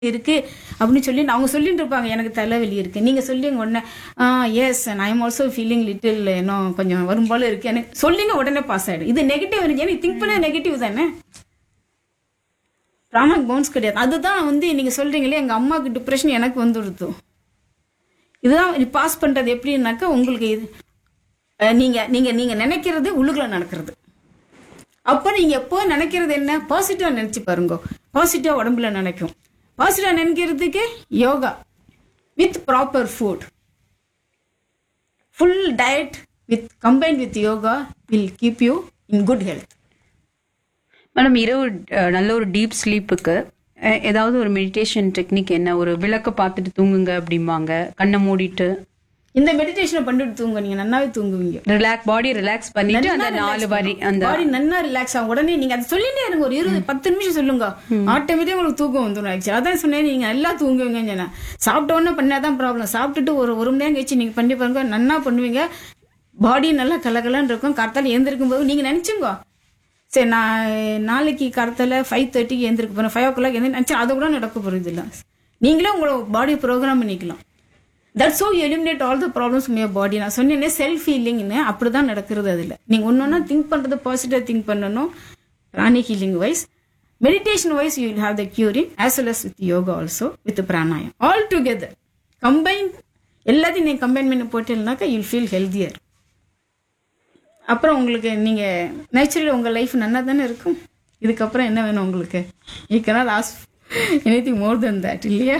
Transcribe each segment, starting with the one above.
இருக்கு அப்படின்னு சொல்லி அவங்க சொல்லிட்டு இருப்பாங்க எனக்கு தலைவலி இருக்கு நீங்க சொல்லிங்க உடனே yes I am also feeling little இன்னும் கொஞ்சம் வரும் போல இருக்கு எனக்கு சொல்லிங்க உடனே பாஸ் ஆயிடும் இது நெகட்டிவ் இருந்துச்சு எனக்கு திங்க் பண்ண நெகட்டிவ் தானே ட்ராமாக்கு பவுன்ஸ் கிடையாது அதுதான் வந்து நீங்க சொல்றீங்களே எங்க அம்மாவுக்கு டிப்ரெஷன் எனக்கு வந்துடுது இதுதான் பாஸ் பண்றது எப்படின்னாக்கா உங்களுக்கு இது அஹ், நீங்க நீங்க நீங்க நினைக்கிறது உள்ளுக்குள்ள நடக்கிறது அப்போ நீங்க எப்போ நினைக்கிறது என்ன பாசிட்டிவா நினைச்சு பாருங்க பாசிட்டிவா உடம்புல நினைக்கும் பாசிட்டிவா நினைக்கிறதுக்கு yoga with proper food full diet with combine with yoga will keep you in good health madam இரவு அஹ், நல்ல ஒரு டீப் ஸ்லீப்புக்கு ஏதாவது ஒரு மெடிடேஷன் டெக்னிக் என்ன ஒரு விளக்க பார்த்துட்டு தூங்குங்க அப்படிம்பாங்க கண்ணை மூடிட்டு இந்த மெடிடேஷனை பண்ணிட்டு தூங்க நீங்க நல்லாவே தூங்குவீங்க ரிலாக்ஸ் பாடி ரிலாக்ஸ் பண்ணிட்டு அந்த நாலு வரி அந்த பாடி நல்லா ரிலாக்ஸ் ஆகும் உடனே நீங்க அதை சொல்லிட்டே இருங்க ஒரு இருபது பத்து நிமிஷம் சொல்லுங்க ஆட்டோமேட்டிக் உங்களுக்கு தூக்கம் வந்துடும் ஆக்சுவலி அதான் சொன்னேன் நீங்க நல்லா தூங்குவீங்கன்னு சொன்னேன் சாப்பிட்ட உடனே பண்ணாதான் ப்ராப்ளம் சாப்பிட்டுட்டு ஒரு ஒரு மணி நேரம் கழிச்சு நீங்க பண்ணி பாருங்க நல்லா பண்ணுவீங்க பாடி நல்லா கலகலன்னு இருக்கும் காத்தால எழுந்திருக்கும் போது நீங்க நினைச்சுங்க சரி நான் நாளைக்கு காலத்தில் ஃபைவ் தேர்ட்டிக்கு எழுந்திருக்க போறேன் ஃபைவ் ஓ கிளாக் எழுந்து நினச்சா அதை கூட நடக்க போகிறது இல்லை நீங்களே உங்களோட பாடி ப்ரோக்ராம் பண்ணிக்கலாம் that's so eliminate all the problems may body நான் சொன்னேனே செல்ஃப் ஃபீலிங்னு அப்படி தான் நடக்கிறது அதில் நீங்கள் ஒன்று ஒன்றா திங்க் பண்ணுறது பாசிட்டிவ் திங்க் பண்ணணும் பிராணி healing wise meditation wise you will have the curing as well as with yoga also with pranayama all together combine எல்லாத்தையும் நீங்கள் கம்பைன் பண்ணி போட்டீங்கன்னாக்கா யூ ஃபீல் ஹெல்த்தியர் அப்புறம் உங்களுக்கு நீங்கள் நேச்சுரலி உங்கள் லைஃப் நல்லா தானே இருக்கும் இதுக்கப்புறம் என்ன வேணும் உங்களுக்கு you cannot ask anything more than that இல்லையா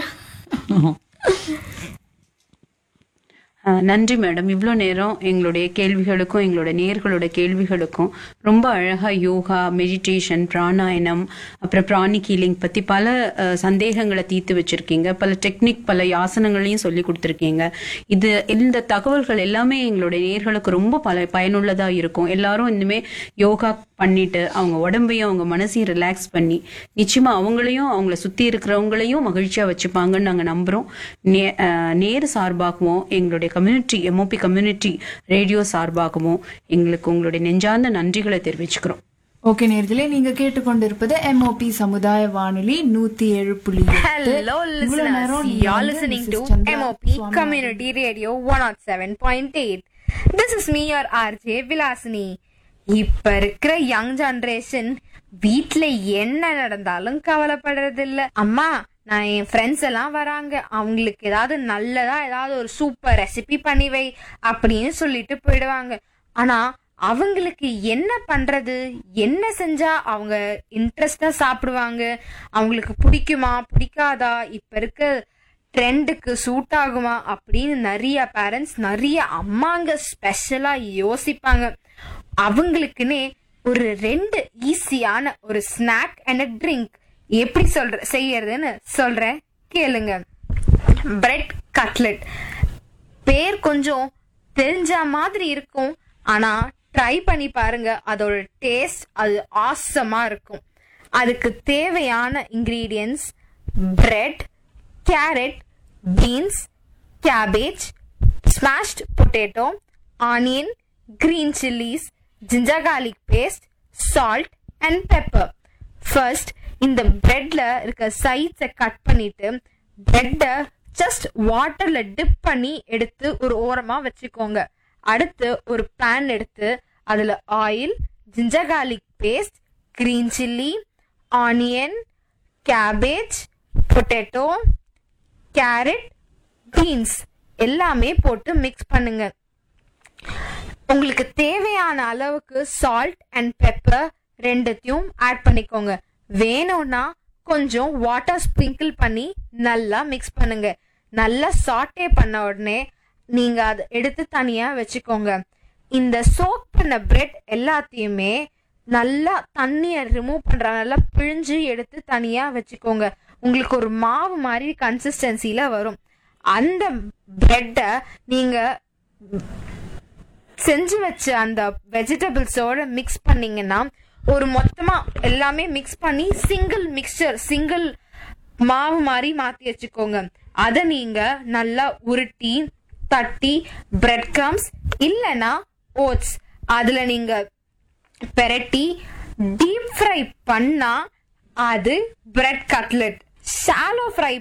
அஹ், நன்றி மேடம் இவ்வளோ நேரம் எங்களுடைய கேள்விகளுக்கும் எங்களோட நேர்களோட கேள்விகளுக்கும் ரொம்ப அழகா யோகா மெடிடேஷன் பிராணாயனம் அப்புறம் பிராணிக் ஹீலிங் பத்தி பல அஹ், சந்தேகங்களை தீர்த்து வச்சிருக்கீங்க பல டெக்னிக் பல யாசனங்களையும் சொல்லி கொடுத்துருக்கீங்க இது இந்த தகவல்கள் எல்லாமே எங்களுடைய நேர்களுக்கு ரொம்ப பல பயனுள்ளதா இருக்கும் எல்லாரும் இனிமே யோகா பண்ணிட்டு அவங்க உடம்பையும் அவங்க மனசையும் ரிலாக்ஸ் பண்ணி நிச்சயமா அவங்களையும் அவங்கள சுத்தி இருக்கிறவங்களையும் மகிழ்ச்சியா வச்சுப்பாங்கன்னு நாங்க நம்புறோம் நே- அஹ், நேரு சார்பாகவும் எங்களுடைய கம்யூனிட்டி எம்ஓபி கம்யூனிட்டி ரேடியோ சார்பாகவும் எங்களுக்கு உங்களுடைய நெஞ்சார்ந்த நன்றிகளை தெரிவிச்சுக்கிறோம் ஓகே நேர்களே நீங்க கேட்டுக்கொண்டிருப்பது எம்ஓபி சமுதாய வானொலி நூத்தி ஏழு புள்ளி எட்டு. Hello, இவ்வளவு listeners. நேரம் நீங்க You're வந்து listening Mrs. to Chandra MOP Swami Community Radio 107.8. This is me, your RJ Vilasini. இப்ப இருக்கிற யங் ஜெனரேஷன் வீட்ல என்ன நடந்தாலும் கவலைப்படுறது இல்ல அம்மா நான் என் ஃப்ரெண்ட்ஸ் எல்லாம் வராங்க அவங்களுக்கு ஏதாவது நல்லதா ஏதாவது ஒரு சூப்பர் ரெசிபி பண்ணி வை அப்படின்னு சொல்லிட்டு போயிடுவாங்க ஆனா அவங்களுக்கு என்ன பண்றது என்ன செஞ்சா அவங்க இன்ட்ரெஸ்டா சாப்பிடுவாங்க அவங்களுக்கு பிடிக்குமா பிடிக்காதா இப்ப இருக்க ட்ரெண்டுக்கு சூட் ஆகுமா அப்படின்னு நிறைய பேரண்ட்ஸ் நிறைய அம்மாங்க ஸ்பெஷலா யோசிப்பாங்க அவங்களுக்குன்னே ஒரு ரெண்டு ஈஸியான ஒரு ஸ்நாக் அண்ட் ட்ரிங்க் எப்படி சொல்ற செய்யறதுன்னு சொல்றேன் கேளுங்க பிரெட் கட்லெட் பேர் கொஞ்சம் தெரிஞ்ச மாதிரி இருக்கும் ஆனா ட்ரை பண்ணி பாருங்க அதோட டேஸ்ட் அது ஆசமா இருக்கும் அதுக்கு தேவையான ingredients bread carrot beans cabbage smashed potato onion green chillies ginger garlic paste salt and pepper first இந்த பிரெட்ல இருக்க சைட்ஸை கட் பண்ணிட்டு பிரெட்டை ஜஸ்ட் வாட்டர்ல டிப் பண்ணி எடுத்து ஒரு ஓரமா வச்சுக்கோங்க அடுத்து ஒரு பேன் எடுத்து அதுல oil ginger garlic paste green chilli onion cabbage potato carrot beans எல்லாமே போட்டு மிக்ஸ் பண்ணுங்க உங்களுக்கு தேவையான அளவுக்கு சால்ட் அண்ட் பெப்பர் ரெண்டுத்தையும் ஆட் பண்ணிக்கோங்க வேணும்னா கொஞ்சம் வாட்டர் ஸ்ப்ரிங்கிள் பண்ணி நல்லா மிக்ஸ் பண்ணுங்க நல்லா சாட்டே பண்ண உடனே நீங்க அதை எடுத்து தனியா வச்சுக்கோங்க இந்த சோக் பண்ண பிரெட் எல்லாத்தையுமே நல்லா தண்ணியை ரிமூவ் பண்ற நல்லா பிழிஞ்சு எடுத்து தனியா வச்சுக்கோங்க உங்களுக்கு ஒரு மாவு மாதிரி கன்சிஸ்டன்சில வரும் அந்த பிரெட்டை நீங்க செஞ்சு வச்ச அந்த வெஜிடபிள்ஸோட மிக்ஸ் பண்ணீங்கன்னா ஒரு மொத்தமா எல்லாமே மிக்ஸ் பண்ணி சிங்கிள் மிக்சர் சிங்கிள் மாவு மாதிரி மாத்தி வச்சுக்கோங்க அதை நீங்க நல்லா உருட்டி தட்டி பிரெட் கிரம்ஸ் இல்லனா ஓட்ஸ் அதுல நீங்க பெரட்டி டீப் ஃப்ரை பண்ணா அது பிரெட் கட்லெட் ஷாலோ ஃப்ரை